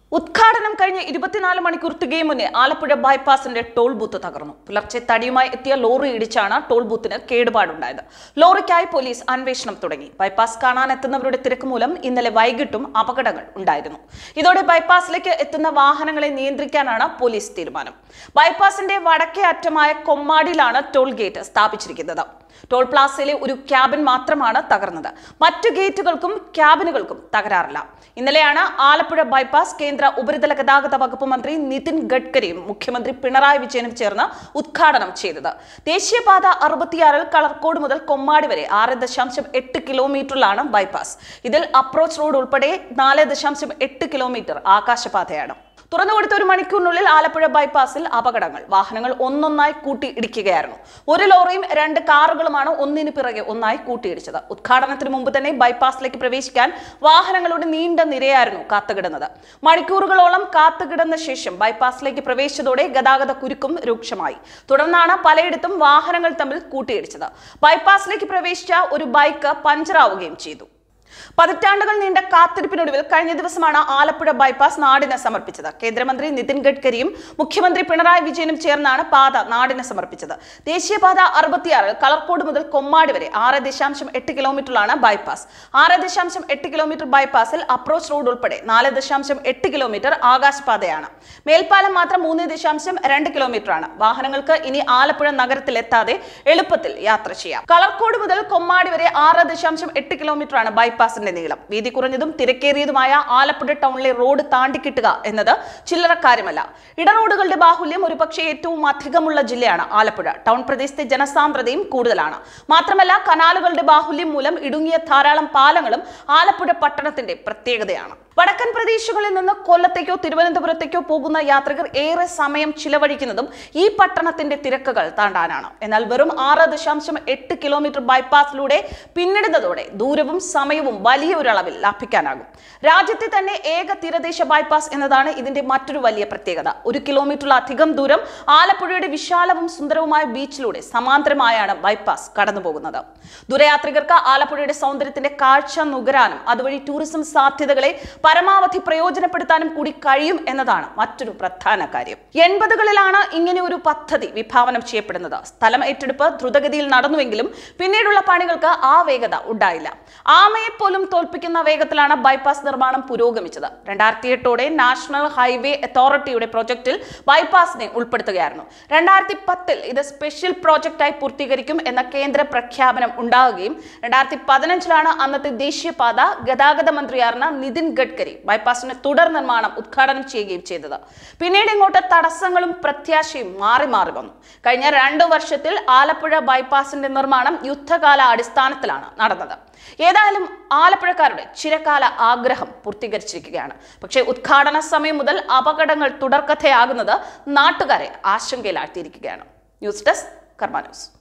ഉദ്ഘാടനം കഴിഞ്ഞ് ഇരുപത്തിനാല് മണിക്കൂർ തികയും മുന്നേ ആലപ്പുഴ ബൈപ്പാസിന്റെ ടോൾ ബൂത്ത് തകർന്നു പുലർച്ചെ തടിയുമായി എത്തിയ ലോറി ഇടിച്ചാണ് ടോൾ ബൂത്തിന് കേടുപാടുണ്ടായത് ലോറിക്കായി പോലീസ് അന്വേഷണം തുടങ്ങി ബൈപ്പാസ് കാണാനെത്തുന്നവരുടെ തിരക്ക് മൂലം ഇന്നലെ വൈകിട്ടും അപകടങ്ങൾ ഉണ്ടായിരുന്നു ഇതോടെ ബൈപ്പാസിലേക്ക് എത്തുന്ന വാഹനങ്ങളെ നിയന്ത്രിക്കാനാണ് പോലീസ് തീരുമാനം ബൈപ്പാസിന്റെ വടക്കേ അറ്റമായ കൊമ്മാടിയിലാണ് ടോൾ ഗേറ്റ് സ്ഥാപിച്ചിരിക്കുന്നത് ടോൾ പ്ലാസയിലെ ഒരു ക്യാബിൻ മാത്രമാണ് തകർന്നത് മറ്റു ഗേറ്റുകൾക്കും ക്യാബിനുകൾക്കും തകരാറില്ല ഇന്നലെയാണ് ആലപ്പുഴ ബൈപ്പാസ് കേന്ദ്ര ഉപരിതല ഗതാഗത വകുപ്പ് മന്ത്രി നിതിൻ ഗഡ്കരിയും മുഖ്യമന്ത്രി പിണറായി വിജയനും ചേർന്ന് ഉദ്ഘാടനം ചെയ്തത് ദേശീയപാത അറുപത്തിയാറിൽ കളർക്കോട് മുതൽ കൊമ്മാടി വരെ ആറ് ദശാംശം എട്ട് കിലോമീറ്ററിലാണ് ബൈപ്പാസ് ഇതിൽ അപ്രോച്ച് റോഡ് ഉൾപ്പെടെ നാല് ദശാംശം എട്ട് കിലോമീറ്റർ ആകാശപാതയാണ് തുറന്നുകൊടുത്ത ഒരു മണിക്കൂറിനുള്ളിൽ ആലപ്പുഴ ബൈപ്പാസിൽ അപകടങ്ങൾ വാഹനങ്ങൾ ഒന്നൊന്നായി കൂട്ടി ഇടിക്കുകയായിരുന്നു ഒരു ലോറിയും രണ്ട് കാറുകളുമാണ് ഒന്നിനു പിറകെ ഒന്നായി കൂട്ടിയിടിച്ചത് ഉദ്ഘാടനത്തിന് മുമ്പ് തന്നെ ബൈപ്പാസിലേക്ക് പ്രവേശിക്കാൻ വാഹനങ്ങളുടെ നീണ്ട നിരയായിരുന്നു കാത്തുകിടന്നത് മണിക്കൂറുകളോളം കാത്തുകിടന്ന ശേഷം ബൈപ്പാസിലേക്ക് പ്രവേശിച്ചതോടെ ഗതാഗത കുരുക്കും രൂക്ഷമായി തുടർന്നാണ് പലയിടത്തും വാഹനങ്ങൾ തമ്മിൽ കൂട്ടിയിടിച്ചത് ബൈപ്പാസിലേക്ക് പ്രവേശിച്ച ഒരു ബൈക്ക് പഞ്ചറാവുകയും ചെയ്തു പതിറ്റാണ്ടുകൾ നീണ്ട കാത്തിരിപ്പിനൊടുവിൽ കഴിഞ്ഞ ദിവസമാണ് ആലപ്പുഴ ബൈപ്പാസ് നാടിന് സമർപ്പിച്ചത് കേന്ദ്രമന്ത്രി നിതിൻ ഗഡ്കരിയും മുഖ്യമന്ത്രി പിണറായി വിജയനും ചേർന്നാണ് പാത നാടിന് സമർപ്പിച്ചത് ദേശീയപാത അറുപത്തിയാറിൽ കളർക്കോട് മുതൽ കൊമ്മാടി വരെ ആറ് ദശാംശം എട്ട് കിലോമീറ്ററിലാണ് ബൈപ്പാസ് ആറ് ദശാംശം എട്ട് കിലോമീറ്റർ ബൈപ്പാസിൽ അപ്രോച്ച് റോഡ് ഉൾപ്പെടെ നാല് ദശാംശം എട്ട് കിലോമീറ്റർ ആകാശപാതയാണ് മേൽപ്പാലം മാത്രം മൂന്ന് ദശാംശം രണ്ട് കിലോമീറ്ററാണ് വാഹനങ്ങൾക്ക് ഇനി ആലപ്പുഴ നഗരത്തിലെത്താതെ എളുപ്പത്തിൽ യാത്ര ചെയ്യാം കളർക്കോട് മുതൽ കൊമ്മാടി വരെ ആറ് ദശാംശം എട്ട് കിലോമീറ്ററാണ് ബൈപ്പാസിന്റെ നീളം വീതി കുറഞ്ഞതും തിരക്കേറിയതുമായ ആലപ്പുഴ ടൗണിലെ റോഡ് താണ്ടിക്കിട്ടുക എന്നത് ചില്ലറ കാര്യമല്ല ഇടറോഡുകളുടെ ബാഹുല്യം ഒരുപക്ഷെ ഏറ്റവും അധികമുള്ള ജില്ലയാണ് ആലപ്പുഴ ടൗൺ പ്രദേശത്തെ ജനസാന്ദ്രതയും കൂടുതലാണ് മാത്രമല്ല കനാലുകളുടെ ബാഹുല്യം മൂലം ഇടുങ്ങിയ ധാരാളം പാലങ്ങളും ആലപ്പുഴ പട്ടണത്തിന്റെ പ്രത്യേകതയാണ് വടക്കൻ പ്രദേശങ്ങളിൽ നിന്ന് കൊല്ലത്തേക്കോ തിരുവനന്തപുരത്തേക്കോ പോകുന്ന യാത്രികർ ഏറെ സമയം ചിലവഴിക്കുന്നതും ഈ പട്ടണത്തിന്റെ തിരക്കുകൾ താണ്ടാനാണ് എന്നാൽ വെറും ആറ് ദശാംശം എട്ട് കിലോമീറ്റർ ബൈപ്പാസിലൂടെ പിന്നിടുന്നതോടെ ദൂരവും സമയവും വലിയ ഒരളവിൽ ലാഭിക്കാനാകും രാജ്യത്തെ തന്നെ ഏക തീരദേശ ബൈപ്പാസ് എന്നതാണ് ഇതിന്റെ മറ്റൊരു വലിയ പ്രത്യേകത ഒരു കിലോമീറ്ററിലധികം ദൂരം ആലപ്പുഴയുടെ വിശാലവും സുന്ദരവുമായ ബീച്ചിലൂടെ സമാന്തരമായാണ് ബൈപ്പാസ് കടന്നു പോകുന്നത് ദൂരയാത്രികർക്ക് ആലപ്പുഴയുടെ സൗന്ദര്യത്തിന്റെ കാഴ്ച നുകരാനും അതുവഴി ടൂറിസം സാധ്യതകളെ പരമാവധി പ്രയോജനപ്പെടുത്താനും കൂടി കഴിയും എന്നതാണ് മറ്റൊരു പ്രധാന കാര്യം എൺപതുകളിലാണ് ഇങ്ങനെ ഒരു പദ്ധതി വിഭാവനം ചെയ്യപ്പെടുന്നത് സ്ഥലം ഏറ്റെടുപ്പ് ദ്രുതഗതിയിൽ നടന്നുവെങ്കിലും പിന്നീടുള്ള പണികൾക്ക് ആ വേഗത ഉണ്ടായില്ല ആമയെ പോലും തോൽപ്പിക്കുന്ന വേഗത്തിലാണ് ബൈപ്പാസ് നിർമ്മാണം പുരോഗമിച്ചത് രണ്ടായിരത്തി എട്ടോടെ നാഷണൽ ഹൈവേ അതോറിറ്റിയുടെ പ്രൊജക്ടിൽ ബൈപ്പാസിനെ ഉൾപ്പെടുത്തുകയായിരുന്നു രണ്ടായിരത്തി പത്തിൽ ഇത് സ്പെഷ്യൽ പ്രോജക്റ്റായി പൂർത്തീകരിക്കും എന്ന കേന്ദ്ര പ്രഖ്യാപനം ഉണ്ടാവുകയും രണ്ടായിരത്തി പതിനഞ്ചിലാണ് അന്നത്തെ ദേശീയപാത ഗതാഗത മന്ത്രിയായിരുന്ന നിതിൻ ഗഡ്കരി ബൈപ്പാസിന്റെ തുടർ നിർമ്മാണം ഉദ്ഘാടനം ചെയ്യുകയും ചെയ്തത് പിന്നീട് ഇങ്ങോട്ട് തടസ്സങ്ങളും പ്രത്യാശയും മാറി മാറി വന്നു കഴിഞ്ഞ രണ്ടു വർഷത്തിൽ ആലപ്പുഴ ബൈപ്പാസിന്റെ നിർമ്മാണം യുദ്ധകാല അടിസ്ഥാനത്തിലാണ് നടന്നത് ഏതായാലും ആലപ്പുഴക്കാരുടെ ചിരകാല ആഗ്രഹം പൂർത്തീകരിച്ചിരിക്കുകയാണ് പക്ഷേ ഉദ്ഘാടന സമയം മുതൽ അപകടങ്ങൾ തുടർക്കഥയാകുന്നത് നാട്ടുകാരെ ആശങ്കയിലാഴ്ത്തിയിരിക്കുകയാണ് ന്യൂസ് ഡെസ്ക് കർമ്മ ന്യൂസ്